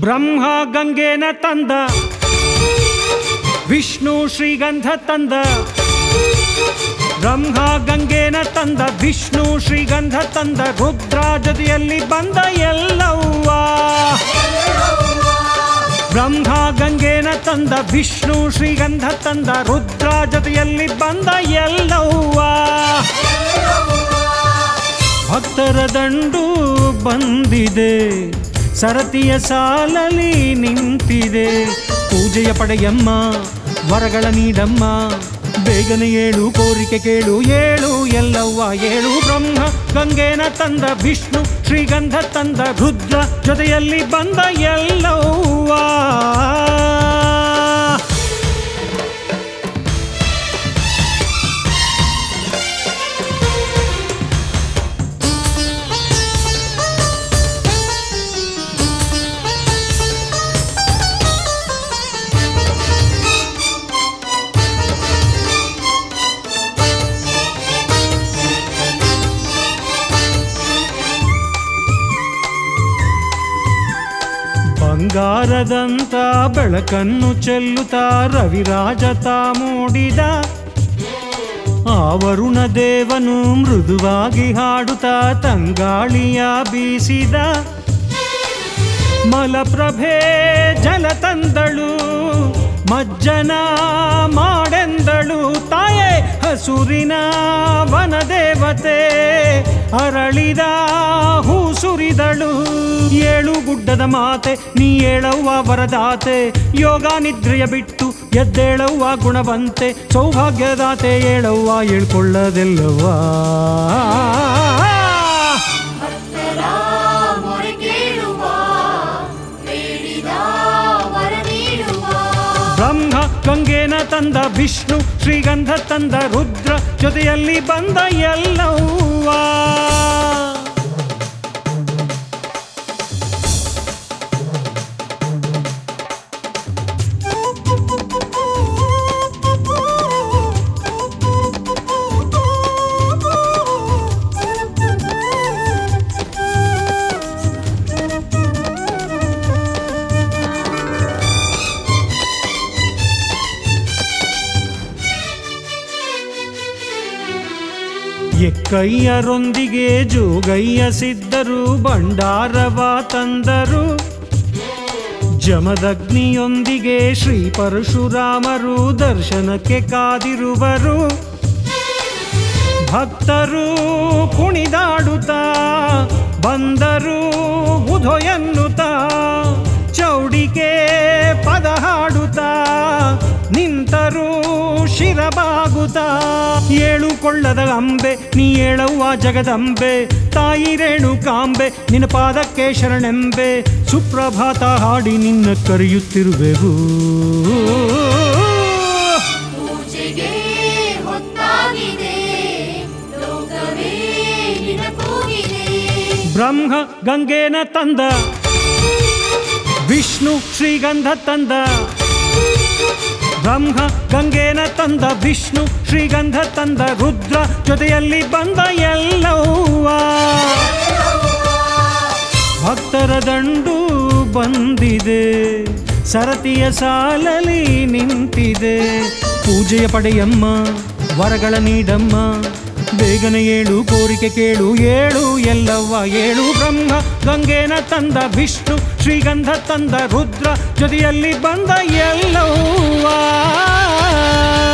ಬ್ರಹ್ಮ ಗಂಗೆನ ತಂದ ವಿಷ್ಣು ಶ್ರೀಗಂಧ ತಂದ ಬ್ರಹ್ಮ ಗಂಗೆನ ತಂದ ವಿಷ್ಣು ಶ್ರೀಗಂಧ ತಂದ ರುದ್ರ ಜೊತೆಯಲ್ಲಿ ಬಂದ ಎಲ್ಲವ್ವ ಬ್ರಹ್ಮ ಗಂಗೆನ ತಂದ ವಿಷ್ಣು ಶ್ರೀಗಂಧ ತಂದ ರುದ್ರ ಜೊತೆಯಲ್ಲಿ ಬಂದ ಎಲ್ಲವ್ವ ಭಕ್ತರ ದಂಡು ಬಂದಿದೆ ಸರತಿಯ ಸಾಲಲಿ ನಿಂತಿದೆ ಪೂಜೆಯ ಪಡೆಯಮ್ಮ ವರಗಳ ನೀಡಮ್ಮ ಬೇಗನೆ ಏಳು ಕೋರಿಕೆ ಕೇಳು ಏಳು ಎಲ್ಲವ್ವ ಏಳು ಬ್ರಹ್ಮ ಗಂಗೆನ ತಂದ ವಿಷ್ಣು ಶ್ರೀಗಂಧ ತಂದ ರುದ್ರ ಜೊತೆಯಲ್ಲಿ ಬಂದ ಎಲ್ಲವ್ವ ಬಂಗಾರದಂತ ಬೆಳಕನ್ನು ಚೆಲ್ಲುತ್ತಾ ರವಿರಾಜ ತಾ ಮೂಡಿದ ಆ ವರುಣ ದೇವನು ಮೃದುವಾಗಿ ಹಾಡುತ್ತಾ ತಂಗಾಳಿಯ ಬೀಸಿದ ಮಲಪ್ರಭೆ ಜಲ ತಂದಳು ಮಜ್ಜನ ಮಾಡೆಂದಳು ತಾಯೇ ಹಸುರಿನ ವನದೇವತೆ ಅರಳಿದ ಹೂ ಸುರಿದಳು ಏಳು ಗುಡ್ಡದ ಮಾತೆ ನೀ ಏಳವ್ವ ವರದಾತೆ ಯೋಗ ನಿದ್ರೆಯ ಬಿಟ್ಟು ಎದ್ದೇಳವ್ವ ಗುಣವಂತೆ ಸೌಭಾಗ್ಯದಾತೆ ಏಳವ್ವ ಏಳ್ಕೊಳ್ಳದೆಲ್ಲವ್ವ ಭಕ್ತರ ಮೊರೆ ಕೇಳುವ ಬೇಡಿದ ವರ ನೀಡುವ ಬ್ರಹ್ಮ ಗಂಗೆನ ತಂದ ವಿಷ್ಣು ಶ್ರೀಗಂಧ ತಂದ ರುದ್ರ ಜೊತೆಯಲ್ಲಿ ಬಂದ ಎಲ್ಲವ್ವ ಎಕ್ಕಯ್ಯರೊಂದಿಗೆ ಜೋಗಯ್ಯ ಸಿದ್ಧರು ಭಂಡಾರವ ತಂದರು ಜಮದಗ್ನಿಯೊಂದಿಗೆ ಶ್ರೀ ಪರಶುರಾಮರು ದರ್ಶನಕ್ಕೆ ಕಾದಿರುವರು ಭಕ್ತರು ಕುಣಿದಾಡುತ್ತಾ ಬಂದರು ಬುಧೋ ಎನ್ನುತ್ತಾ ಚೌಡಿಗೆ ಪದ ಹಾಡುತ್ತಾ ನಿಂತರು ಶಿರಬಾಗುತ್ತಾ ಏಳು ಕೊಳ್ಳದ ಅಂಬೆ ನೀ ಏಳವ್ವ ಜಗದಂಬೆ ತಾಯಿ ರೇಣುಕಾಂಬೆ ನಿನ್ನ ಪಾದಕ್ಕೆ ಶರಣೆಂಬೆ ಸುಪ್ರಭಾತ ಹಾಡಿ ನಿನ್ನ ಕರೆಯುತ್ತಿರುವೆವು ಪೂಜೆಗೆ ಹೊತ್ತಾಗಿದೆ ಲೋಕವೇ ನಿನ ಕೂಗಿದೆ ಬ್ರಹ್ಮ ಗಂಗೆನ ತಂದ ವಿಷ್ಣು ಶ್ರೀಗಂಧ ತಂದ ಬ್ರಹ್ಮ ಗಂಗೆನ ತಂದ ವಿಷ್ಣು ಶ್ರೀಗಂಧ ತಂದ ರುದ್ರ ಜೊತೆಯಲ್ಲಿ ಬಂದ ಎಲ್ಲವ್ವ ಭಕ್ತರ ದಂಡು ಬಂದಿದೆ ಸರತಿಯ ಸಾಲಲಿ ನಿಂತಿದೆ ಪೂಜೆಯ ಪಡೆಯಮ್ಮ ವರಗಳ ನೀಡಮ್ಮ ಬೇಗನೆ ಏಳು ಕೋರಿಕೆ ಕೇಳು ಏಳು ಎಲ್ಲವ್ವ ಏಳು ಬ್ರಹ್ಮ ಗಂಗೆನ ತಂದ ವಿಷ್ಣು ಶ್ರೀಗಂಧ ತಂದ ರುದ್ರ ಜೊತೆಯಲ್ಲಿ ಬಂದ ಎಲ್ಲವ್ವ